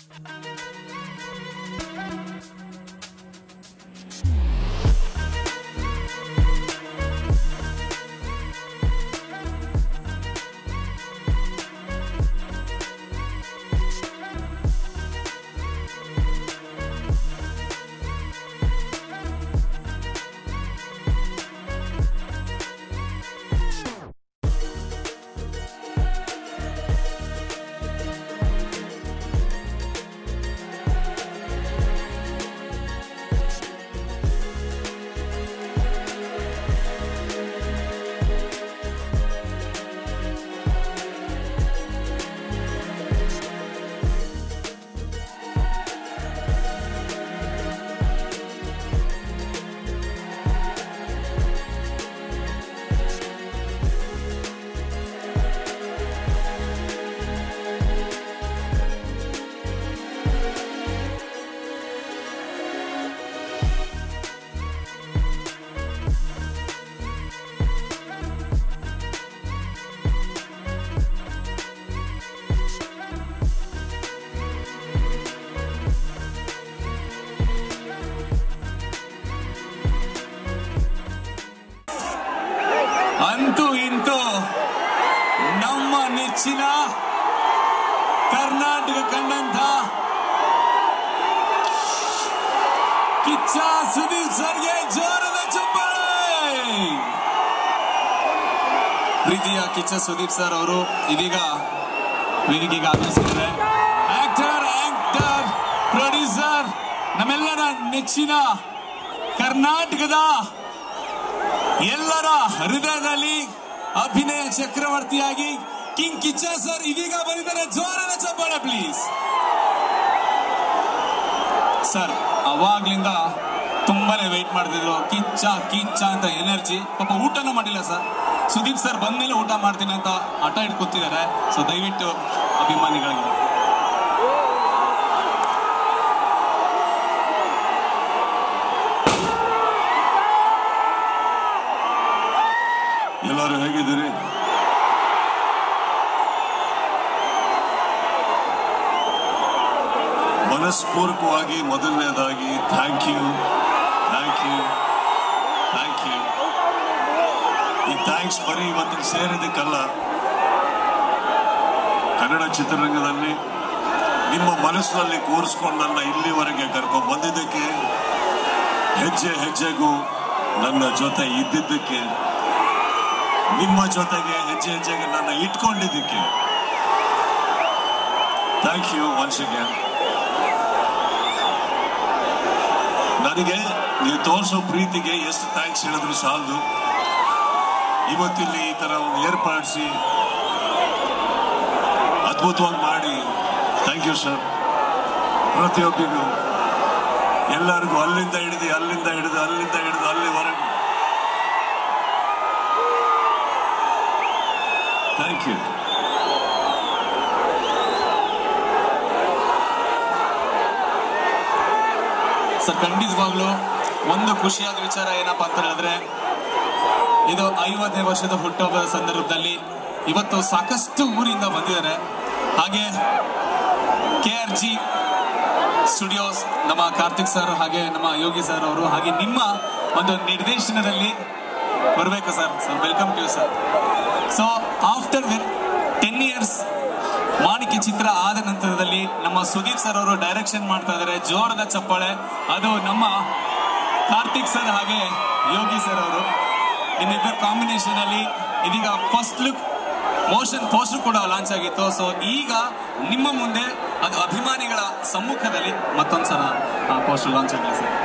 ಅಂತೂ ಇಂತೂ ನಮ್ಮ ನೆಚ್ಚಿನ ಕರ್ನಾಟಕ ಕಂಡಂತ ಕಿಚ್ಚ ಸುದೀಪ್ ಸರ್ಗೆ ಜೋರದ ಚಪ್ಪಾಳೆ ಪ್ರೀತಿಯ ಕಿಚ್ಚ ಸುದೀಪ್ ಸರ್ ಅವರು ಇದೀಗ ವೇದಿಕೆಗೆ ಆಗಮಿಸಿದ್ದಾರೆ ಆಕ್ಟರ್ ಆಕ್ಟರ್ ಪ್ರೊಡ್ಯೂಸರ್ ನಮ್ಮೆಲ್ಲರ ನೆಚ್ಚಿನ ಕರ್ನಾಟಕದ ಎಲ್ಲರ ಹೃದಯದಲ್ಲಿ ಅಭಿನಯ ಚಕ್ರವರ್ತಿಯಾಗಿ ಕಿಂಗ್ ಕಿಚ್ಚ ಸರ್ ಇದೀಗ ಬಂದಿದ್ದಾರೆ ಜೋರಾದ ಚಪ್ಪಾಳೆ ಪ್ಲೀಸ್ ಸರ್ ಅವಾಗ್ಲಿಂದ ತುಂಬಾನೇ ವೆಯ್ಟ್ ಮಾಡ್ತಿದ್ರು ಕಿಚ್ಚ ಕಿಚ್ಚ ಅಂತ ಎನರ್ಜಿ ಪಾಪ ಊಟನೂ ಮಾಡಿಲ್ಲ ಸರ್ ಸುದೀಪ್ ಸರ್ ಬಂದ್ಮೇಲೆ ಊಟ ಮಾಡ್ತೀನಿ ಅಂತ ಹಠ ಇಟ್ಟು ಕೂತಿದ್ದಾರೆ ಸೊ ದಯವಿಟ್ಟು ಅಭಿಮಾನಿಗಳಿಗೆ ಎಲ್ಲರೂ ಹೇಗಿದ್ದೀರಿ ಮನಸ್ಪೂರ್ವಕವಾಗಿ ಮೊದಲನೇದಾಗಿ thank you thank you thank you ಈ ಥ್ಯಾಂಕ್ಸ್ ಬರೀ ಇವತ್ತಿಗೆ ಸೇರಿದ್ದಕ್ಕಲ್ಲ ಕನ್ನಡ ಚಿತ್ರರಂಗದಲ್ಲಿ ನಿಮ್ಮ ಮನಸ್ಸಿನಲ್ಲಿ ಕೂರಿಸ್ಕೊಂಡು ನನ್ನ ಇಲ್ಲಿವರೆಗೆ ಕರ್ಕೊಂಡು ಬಂದಿದ್ದಕ್ಕೆ ಹೆಜ್ಜೆ ಹೆಜ್ಜೆಗೂ ನನ್ನ ಜೊತೆ ಇದ್ದಿದ್ದಕ್ಕೆ ನಿಮ್ಮ ಜೊತೆಗೆ ಹೆಜ್ಜೆ ಹೆಜ್ಜೆಗೆ ನನ್ನ ಇಟ್ಕೊಂಡಿದ್ದಕ್ಕೆ ಥ್ಯಾಂಕ್ ಯು ಒನ್ಸ್ ಅಗೇನ್ ನನಗೆ ನೀವು ತೋರಿಸೋ ಪ್ರೀತಿಗೆ ಎಷ್ಟು ಥ್ಯಾಂಕ್ಸ್ ಹೇಳಿದ್ರು ಸಾಲದು ಇವತ್ತಿಲ್ಲಿ ಈ ತರ ಒಂದು ಏರ್ಪಡಿಸಿ ಅದ್ಭುತವಾಗಿ ಮಾಡಿ ಥ್ಯಾಂಕ್ ಯು ಸರ್ ಪ್ರತಿಯೊಬ್ಬರಿಗೂ ಎಲ್ಲರಿಗೂ ಅಲ್ಲಿಂದ ಹಿಡಿದು ಅಲ್ಲಿಂದ ಹಿಡಿದು ಅಲ್ಲಿಂದ ಹಿಡಿದು ಅಲ್ಲಿವರೆಗೂ ಥ್ಯಾಂಕ್ ಯು ಸರ್ ಖಂಡಿತವಾಗ್ಲು ಒಂದು ಖುಷಿಯಾದ ವಿಚಾರ ಏನಪ್ಪಾ ಅಂತ ಹೇಳಿದ್ರೆ ಇದು ಐವತ್ತನೇ ವರ್ಷದ ಹುಟ್ಟುಹಬ್ಬದ ಸಂದರ್ಭದಲ್ಲಿ ಇವತ್ತು ಸಾಕಷ್ಟು ಊರಿಂದ ಬಂದಿದ್ದಾರೆ ಹಾಗೆ ಕೆ ಆರ್ ಜಿ ಸ್ಟುಡಿಯೋಸ್ ನಮ್ಮ ಕಾರ್ತಿಕ್ ಸರ್ ಹಾಗೆ ನಮ್ಮ ಯೋಗಿ ಸರ್ ಅವರು ಹಾಗೆ ನಿಮ್ಮ ಒಂದು ನಿರ್ದೇಶನದಲ್ಲಿ ಬರಬೇಕು sir sir welcome to sir so after ten years Maanikya ಚಿತ್ರ ಆದ ನಂತರದಲ್ಲಿ ನಮ್ಮ ಸುದೀಪ್ ಸರ್ ಅವರು ಡೈರೆಕ್ಷನ್ ಮಾಡ್ತಾ ಇದ್ದಾರೆ ಜೋರದ ಚಪ್ಪಾಳೆ ಅದು ನಮ್ಮ ಕಾರ್ತಿಕ್ ಸರ್ ಹಾಗೆ ಯೋಗಿ ಸರ್ ಅವರು ನಿಮ್ಮಿಬ್ಬರ ಕಾಂಬಿನೇಷನ್ ಅಲ್ಲಿ ಇದೀಗ ಫಸ್ಟ್ ಲುಕ್ ಮೋಷನ್ ಪೋಸ್ಟರ್ ಕೂಡ ಲಾಂಚ್ ಆಗಿತ್ತು ಸೊ ಈಗ ನಿಮ್ಮ ಮುಂದೆ ಅದು ಅಭಿಮಾನಿಗಳ ಸಮ್ಮುಖದಲ್ಲಿ ಮತ್ತೊಂದ್ಸಲ ಪೋಸ್ಟರ್ ಲಾಂಚ್ ಆಗಲಿ ಸರ್